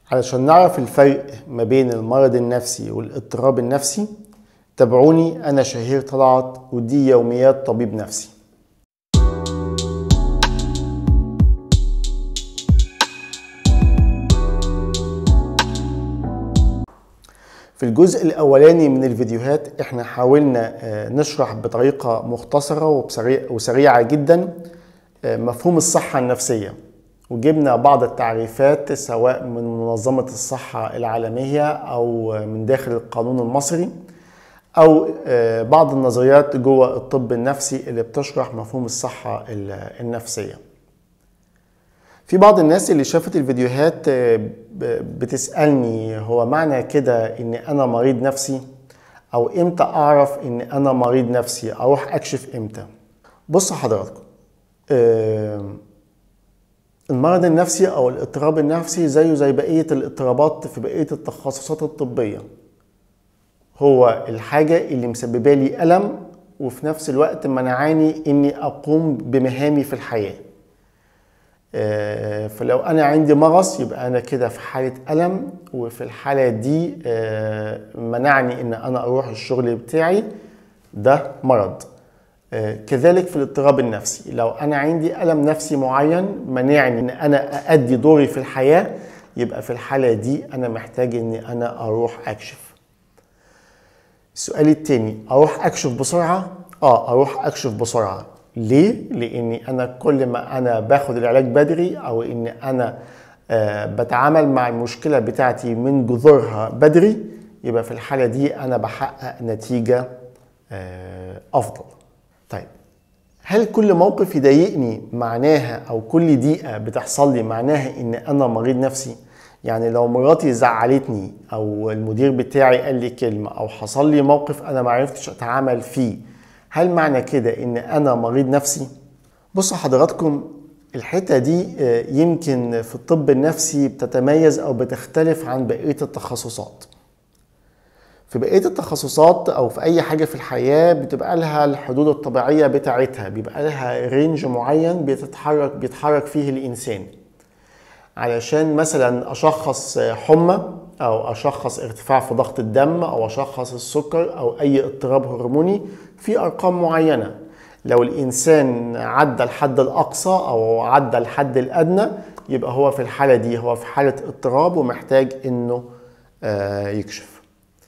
علشان نعرف الفرق ما بين المرض النفسي والاضطراب النفسي تابعوني أنا شهير طلعت ودي يوميات طبيب نفسي في الجزء الأولاني من الفيديوهات احنا حاولنا آه، نشرح بطريقة مختصرة وبسريع- وسريعة جدا آه، مفهوم الصحة النفسية وجبنا بعض التعريفات سواء من منظمة الصحة العالمية أو من داخل القانون المصري أو آه، بعض النظريات جوه الطب النفسي اللي بتشرح مفهوم الصحة ال- النفسية في بعض الناس اللي شافت الفيديوهات آه، ب- بتسألني هو معنى كده ان انا مريض نفسي او امتى اعرف ان انا مريض نفسي اروح اكشف امتى بص حضراتكم آه، المرض النفسي او الاضطراب النفسي زيه زي بقية الاضطرابات في بقية التخصصات الطبية هو الحاجة اللي مسببة لي ألم وفي نفس الوقت منعاني إني أقوم بمهامي في الحياة آه، فلو انا عندي مغص يبقى انا كده في حاله الم وفي الحاله دي آه، منعني ان انا اروح الشغل بتاعي ده مرض آه، كذلك في الاضطراب النفسي لو انا عندي الم نفسي معين منعني ان انا اادي دوري في الحياه يبقى في الحاله دي انا محتاج ان انا اروح اكشف السؤال التاني اروح اكشف بسرعه اه اروح اكشف بسرعه ليه لاني انا كل ما انا باخد العلاج بدري او ان انا آه بتعامل مع المشكله بتاعتي من جذورها بدري يبقى في الحاله دي انا بحقق نتيجه آه افضل طيب هل كل موقف يضايقني معناها او كل دقيقه بتحصل لي معناها ان انا مريض نفسي يعني لو مراتي زعلتني او المدير بتاعي قال لي كلمه او حصل لي موقف انا ما عرفتش اتعامل فيه هل معنى كده ان انا مريض نفسي بصوا حضراتكم الحته دي آه، يمكن في الطب النفسي بتتميز او بتختلف عن بقيه التخصصات في بقيه التخصصات او في اي حاجه في الحياه بتبقى لها الحدود الطبيعيه بتاعتها بيبقى لها رينج معين بتتحرك بيتحرك فيه الانسان علشان مثلا اشخص حمى او اشخص ارتفاع في ضغط الدم او اشخص السكر او اي اضطراب هرموني في ارقام معينه لو الانسان عدى الحد الاقصى او عدى الحد الادنى يبقى هو في الحاله دي هو في حاله اضطراب ومحتاج انه آه، يكشف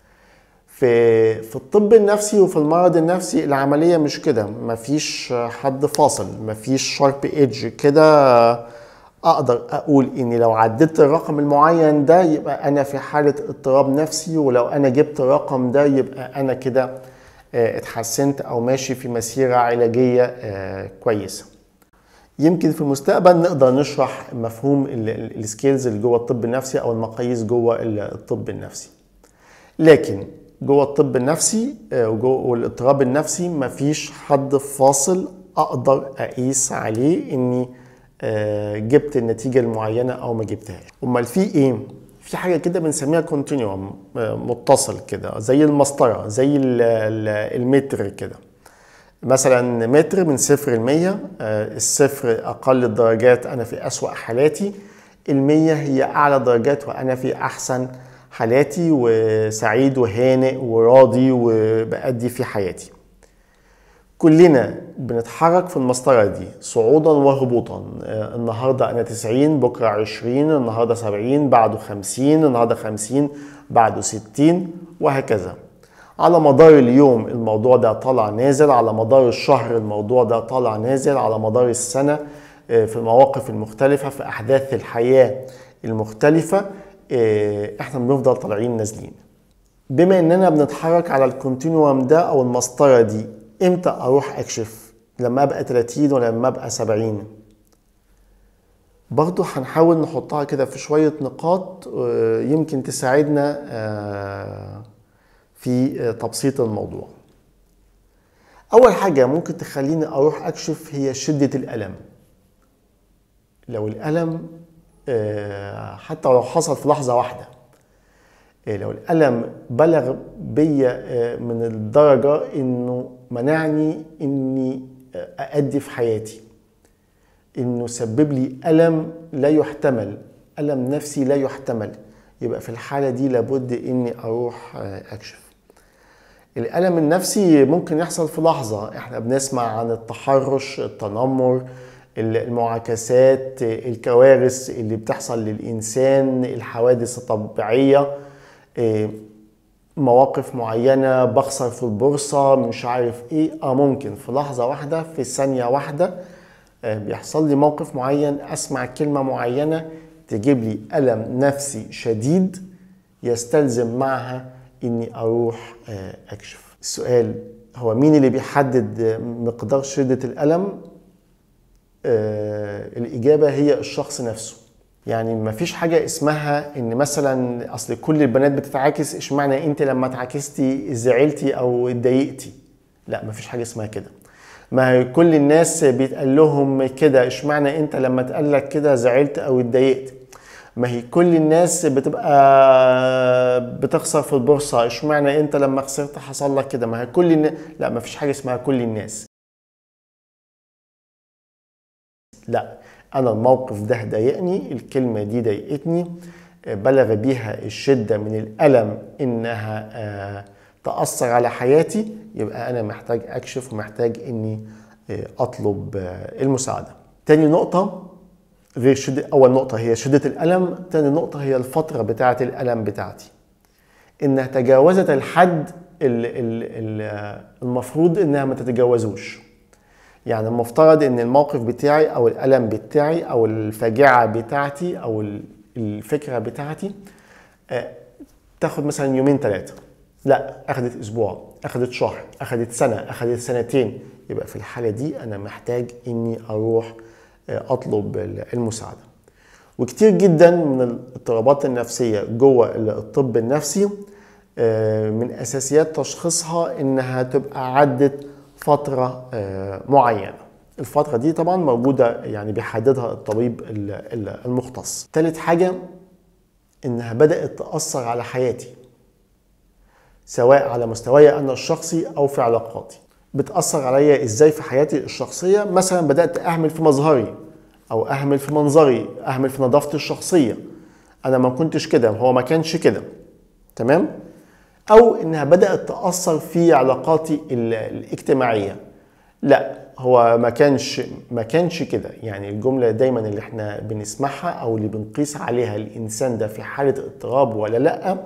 في في الطب النفسي وفي المرض النفسي العمليه مش كده مفيش حد فاصل مفيش شارب ايدج كده اقدر اقول اني لو عديت الرقم المعين ده يبقى انا في حاله اضطراب نفسي ولو انا جبت الرقم ده يبقى انا كده آه، اتحسنت او ماشي في مسيره علاجيه آه، كويسه يمكن في المستقبل نقدر نشرح مفهوم ال- ال- السكيلز اللي جوه الطب النفسي او المقاييس جوه ال- الطب النفسي لكن جوه الطب النفسي آه، وجوه والاضطراب النفسي مفيش حد فاصل اقدر اقيس عليه اني آه، جبت النتيجه المعينه او ما جبتهاش امال في ايه في حاجه كده بنسميها كونتينيوم متصل كده زي المسطره زي ال- ال- المتر كده مثلا متر من صفر لمية آه، الصفر أقل الدرجات أنا في أسوأ حالاتي المية هي أعلى درجات وأنا في أحسن حالاتي وسعيد وهانئ وراضي وبأدي في حياتي كلنا بنتحرك في المسطرة دي صعودا وهبوطا آه، النهاردة أنا 90 بكرة 20 النهاردة 70 بعده 50 النهاردة 50 بعده 60 وهكذا على مدار اليوم الموضوع ده طالع نازل على مدار الشهر الموضوع ده طالع نازل على مدار السنة آه، في المواقف المختلفة في أحداث الحياة المختلفة آه، احنا بنفضل طالعين نازلين بما اننا بنتحرك على الكونتينووم ده او المسطره دي امتى اروح اكشف لما ابقى 30 ولا لما ابقى 70 برضو هنحاول نحطها كده في شويه نقاط آه، يمكن تساعدنا آه، في آه، تبسيط الموضوع اول حاجه ممكن تخليني اروح اكشف هي شده الالم لو الالم آه، حتى لو حصل في لحظه واحده إيه لو الألم بلغ بيا آه، من الدرجة إنه منعني إني آه، أأدي في حياتي إنه سبب لي ألم لا يحتمل ألم نفسي لا يحتمل يبقى في الحالة دي لابد اني اروح آه، اكشف الألم النفسي ممكن يحصل في لحظة احنا بنسمع عن التحرش التنمر المعاكسات الكوارث اللي بتحصل للإنسان الحوادث الطبيعية إيه، مواقف معينة بخسر في البورصة مش عارف ايه اه ممكن في لحظة واحدة في ثانية واحدة آه، بيحصل لي موقف معين اسمع كلمة معينة تجيب لي ألم نفسي شديد يستلزم معها اني اروح آه، اكشف السؤال هو مين اللي بيحدد مقدار شدة الألم آه، الإجابة هي الشخص نفسه يعني ما فيش حاجة اسمها ان مثلا اصل كل البنات بتتعاكس اشمعنى انت لما اتعاكستي زعلتي او اتضايقتي لا ما فيش حاجة اسمها كده ما هي كل الناس بيتقال لهم كده اشمعنى انت لما اتقال لك كده زعلت او اتضايقت ما هي كل الناس بتبقى بتخسر في البورصة اشمعنى انت لما خسرت حصل لك كده ما هي كل الناس لا ما فيش حاجة اسمها كل الناس لا انا الموقف ده ضايقني الكلمه دي ضايقتني بلغ بيها الشده من الالم انها آه، تاثر على حياتي يبقى انا محتاج اكشف ومحتاج اني آه، اطلب آه، المساعده تاني نقطه غير شدة أول نقطة هي شدة الألم تاني نقطة هي الفترة بتاعة الألم بتاعتي إنها تجاوزت الحد المفروض إنها ما تتجاوزوش يعني المفترض ان الموقف بتاعي او الالم بتاعي او الفاجعه بتاعتي او الفكره بتاعتي آه، تاخد مثلا يومين ثلاثه لا اخذت اسبوع اخذت شهر اخذت سنه اخذت سنتين يبقى في الحاله دي انا محتاج اني اروح آه، اطلب المساعده وكتير جدا من الاضطرابات النفسيه جوه الطب النفسي آه، من اساسيات تشخيصها انها تبقى عدت فترة آه، معينة الفترة دي طبعا موجودة يعني بيحددها الطبيب المختص ثالث حاجة انها بدأت تأثر على حياتي سواء على مستواي انا الشخصي او في علاقاتي بتأثر عليا ازاي في حياتي الشخصية مثلا بدأت اهمل في مظهري او اهمل في منظري اهمل في نظافتي الشخصية انا ما كنتش كده هو ما كانش كده تمام او انها بدات تاثر في علاقاتي الاجتماعيه لا هو ما كانش ما كانش كده يعني الجمله دايما اللي احنا بنسمعها او اللي بنقيس عليها الانسان ده في حاله اضطراب ولا لا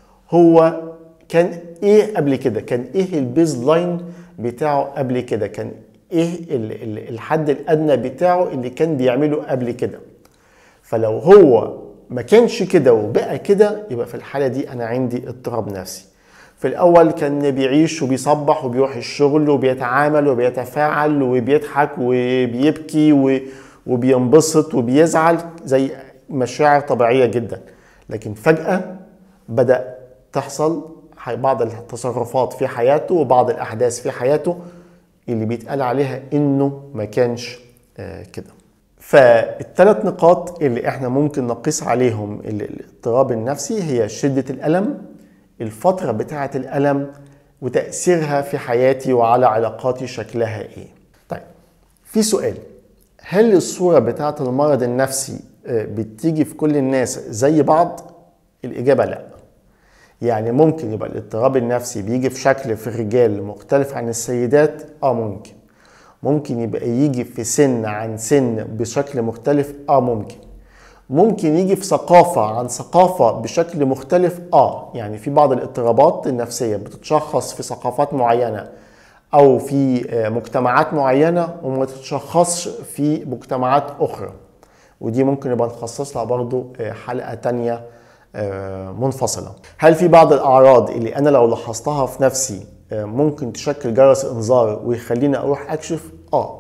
هو كان ايه قبل كده كان ايه البيز لاين بتاعه قبل كده كان ايه الحد الادنى بتاعه اللي كان بيعمله قبل كده فلو هو ما كانش كده وبقى كده يبقى في الحاله دي انا عندي اضطراب نفسي في الاول كان بيعيش وبيصبح وبيروح الشغل وبيتعامل وبيتفاعل وبيضحك وبيبكي وبينبسط وبيزعل زي مشاعر طبيعيه جدا لكن فجاه بدا تحصل بعض التصرفات في حياته وبعض الاحداث في حياته اللي بيتقال عليها انه ما كانش آه، كده فالثلاث نقاط اللي احنا ممكن نقيس عليهم الاضطراب النفسي هي شده الالم الفترة بتاعة الألم وتأثيرها في حياتي وعلى علاقاتي شكلها إيه طيب في سؤال هل الصورة بتاعة المرض النفسي آه، بتيجي في كل الناس زي بعض؟ الإجابة لا يعني ممكن يبقى الاضطراب النفسي بيجي في شكل في الرجال مختلف عن السيدات اه ممكن ممكن يبقى يجي في سن عن سن بشكل مختلف اه ممكن ممكن يجي في ثقافة عن ثقافة بشكل مختلف اه يعني في بعض الاضطرابات النفسية بتتشخص في ثقافات معينة او في آه، مجتمعات معينة وما تتشخصش في مجتمعات اخرى ودي ممكن نبقى نخصص لها برضو آه، حلقة تانية آه، منفصلة هل في بعض الأعراض اللي أنا لو لاحظتها في نفسي ممكن تشكل جرس إنذار ويخليني أروح أكشف؟ آه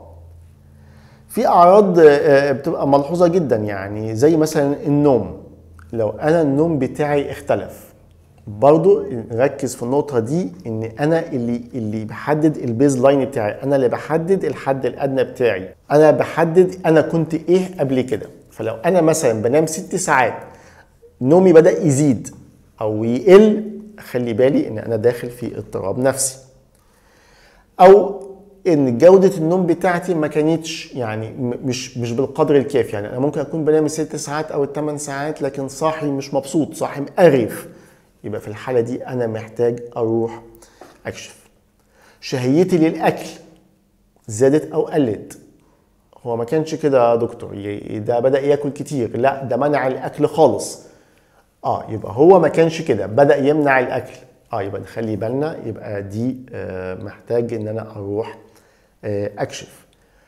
في اعراض آه، بتبقى ملحوظه جدا يعني زي مثلا النوم لو انا النوم بتاعي اختلف برضو نركز في النقطه دي ان انا اللي اللي بحدد البيز لاين بتاعي انا اللي بحدد الحد الادنى بتاعي انا بحدد انا كنت ايه قبل كده فلو انا مثلا بنام ست ساعات نومي بدا يزيد او يقل خلي بالي ان انا داخل في اضطراب نفسي او ان جوده النوم بتاعتي ما كانتش يعني م- مش مش بالقدر الكافي يعني انا ممكن اكون بنام ست ساعات او الثمان ساعات لكن صاحي مش مبسوط صاحي مقرف يبقى في الحاله دي انا محتاج اروح اكشف شهيتي للاكل زادت او قلت هو ما كانش كده يا دكتور ي- ده بدا ياكل كتير لا ده منع الاكل خالص اه يبقى هو ما كانش كده بدا يمنع الاكل اه يبقى نخلي بالنا يبقى دي آه محتاج ان انا اروح آه اكشف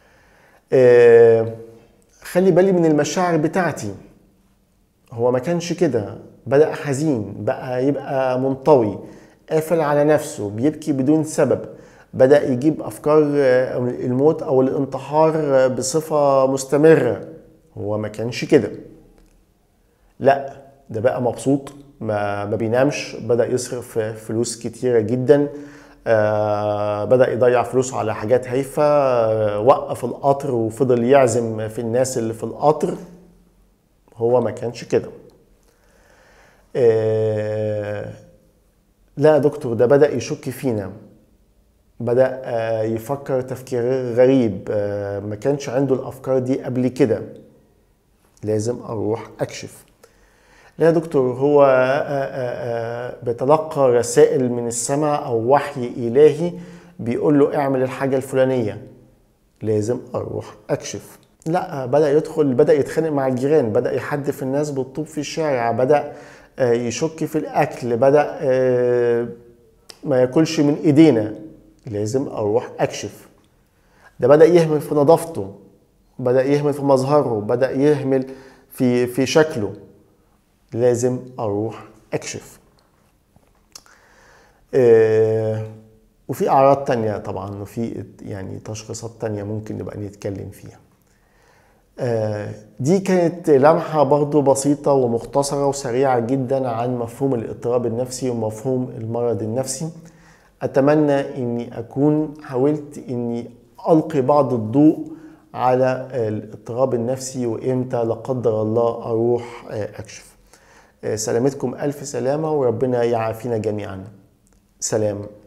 آه خلي بالي من المشاعر بتاعتي هو ما كانش كده بدأ حزين بقى يبقى منطوي قافل على نفسه بيبكي بدون سبب بدأ يجيب أفكار آه، الموت أو الانتحار آه، بصفة مستمرة هو ما كانش كده لا ده بقى مبسوط ما, ما بينامش بدأ يصرف فلوس كتيرة جدا آه بدأ يضيع فلوسه على حاجات هايفة آه وقف القطر وفضل يعزم في الناس اللي في القطر هو ما كانش كده آه لا يا دكتور ده بدأ يشك فينا بدأ آه يفكر تفكير غريب آه ما كانش عنده الأفكار دي قبل كده لازم أروح أكشف لا يا دكتور هو آه، آه، آه، بيتلقى رسائل من السماء او وحي الهي بيقول له اعمل الحاجه الفلانيه لازم اروح اكشف لا بدا يدخل بدا يتخانق مع الجيران بدا يحدف الناس بالطوب في الشارع بدا آه، يشك في الاكل بدا آه، ما ياكلش من ايدينا لازم اروح اكشف ده بدا يهمل في نظافته بدا يهمل في مظهره بدا يهمل في في شكله لازم اروح اكشف آه، وفي اعراض تانية طبعا وفي يعني تشخيصات تانية ممكن نبقى نتكلم فيها آه، دي كانت لمحة برضو بسيطة ومختصرة وسريعة جدا عن مفهوم الاضطراب النفسي ومفهوم المرض النفسي أتمنى أني أكون حاولت أني ألقي بعض الضوء على الاضطراب النفسي وإمتى لا قدر الله أروح آه، أكشف آه، سلامتكم ألف سلامة وربنا يعافينا جميعا سلام